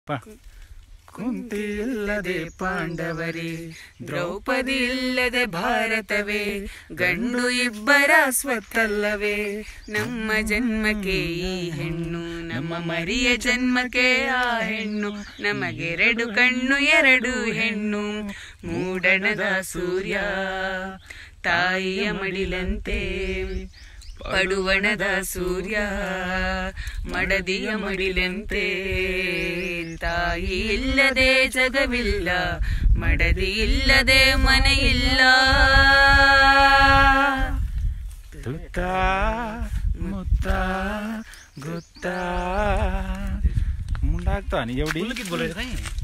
ಕುಂತಿ ಇಲ್ಲದೆ ಪಾಂಡವರೇ ದ್ರೌಪದಿ ಇಲ್ಲದೆ ಭಾರತವೇ ಗಂಡು ಇಬ್ಬರ ಸ್ವತ್ತಲ್ಲವೇ ನಮ್ಮ ಜನ್ಮಕ್ಕೆ ಈ ಹೆಣ್ಣು ನಮ್ಮ ಮರಿಯ ಜನ್ಮಕ್ಕೆ ಆ ಹೆಣ್ಣು ನಮಗೆರಡು ಕಣ್ಣು ಎರಡು ಹೆಣ್ಣು ಮೂಡಣದ ಸೂರ್ಯ ತಾಯಿಯ ಮಡಿಲಂತೆ ಪಡುವಣದ ಸೂರ್ಯ ಮಡದಿಯ ಮಡಿಲಂತೆ ತಾಯಿ ಇಲ್ಲದೆ ಜಗವಿಲ್ಲ ಮಡದಿ ಇಲ್ಲದೆ ಮನೆಯಿಲ್ಲ ತುತ್ತ ಮುತ್ತ ಗುತ್ತ ಮುಂಡಾಗ್ತಾ ನೀ ಎವಡಿ बोल बोलायचं काय